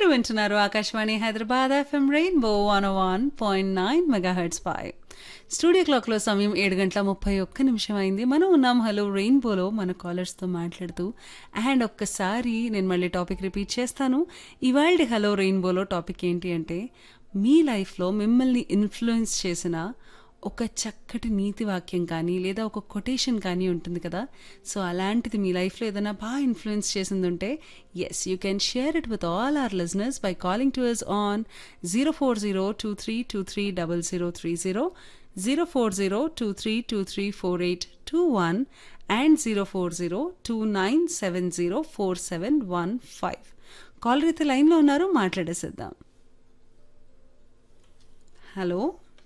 వింటున్నారు Akashvani Hyderabad FM Rainbow one one point nine megahertz పై studio క్లాక్లో సమయం ఏడు గంటల ముప్పై ఒక్క నిమిషం అయింది మనం ఉన్నాం హలో రెయిన్బోలో మన కాలర్స్తో మాట్లాడుతూ అండ్ ఒక్కసారి నేను మళ్ళీ టాపిక్ రిపీట్ చేస్తాను ఇవాళ హలో రెయిన్బోలో టాపిక్ ఏంటి అంటే మీ లైఫ్లో మిమ్మల్ని ఇన్ఫ్లుయెన్స్ చేసిన ఒక చక్కటి నీతి వాక్యం కానీ లేదా ఒక కొటేషన్ కానీ ఉంటుంది కదా సో అలాంటిది మీ లైఫ్లో ఏదైనా బాగా ఇన్ఫ్లుయెన్స్ చేసింది ఉంటే yes you can share it with all our listeners by calling to us on zero four zero two three two three double zero three zero zero four zero two three two three four eight two one and zero four zero two nine seven zero four seven one five caller అయితే లైన్లో ఉన్నారు మాట్లాడేసేద్దాం hello